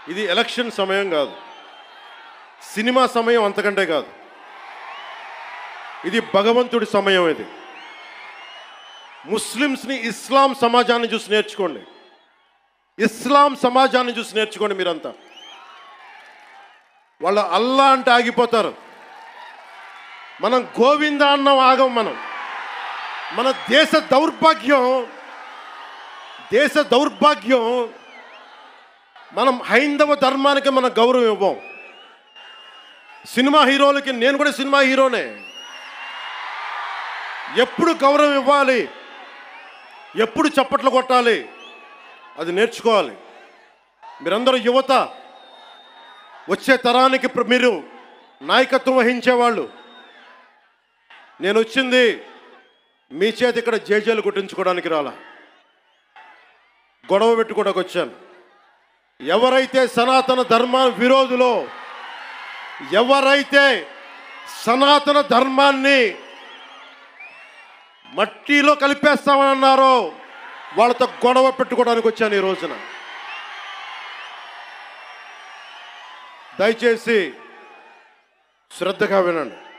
ఇది ఎలక్షన్ సమయం కాదు సినిమా సమయం అంతకంటే కాదు ఇది భగవంతుడి సమయం ఇది ముస్లిమ్స్ని ఇస్లాం సమాజాన్ని చూసి నేర్చుకోండి ఇస్లాం సమాజాన్ని చూసి నేర్చుకోండి మీరంతా వాళ్ళు అల్లా అంటే ఆగిపోతారు మనం గోవింద అన్నం ఆగం మనం మన దేశ దౌర్భాగ్యం దేశ దౌర్భాగ్యం మనం హైందవ ధర్మానికి మన గౌరవం ఇవ్వం సినిమా హీరోలకి నేను కూడా సినిమా హీరోనే ఎప్పుడు గౌరవం ఇవ్వాలి ఎప్పుడు చప్పట్లు కొట్టాలి అది నేర్చుకోవాలి మీరందరూ యువత వచ్చే తరానికి ప్ర- మీరు నాయకత్వం వహించేవాళ్ళు నేను వచ్చింది మీ చేతి ఇక్కడ జేజేలు కొట్టించుకోవడానికి రాలా గొడవ పెట్టుకోవడానికి వచ్చాను ఎవరైతే సనాతన ధర్మ విరోధులో ఎవరైతే సనాతన ధర్మాన్ని మట్టిలో కలిపేస్తామని అన్నారో వాళ్ళతో గొడవ పెట్టుకోవడానికి వచ్చాను ఈ రోజున దయచేసి శ్రద్ధగా వినండి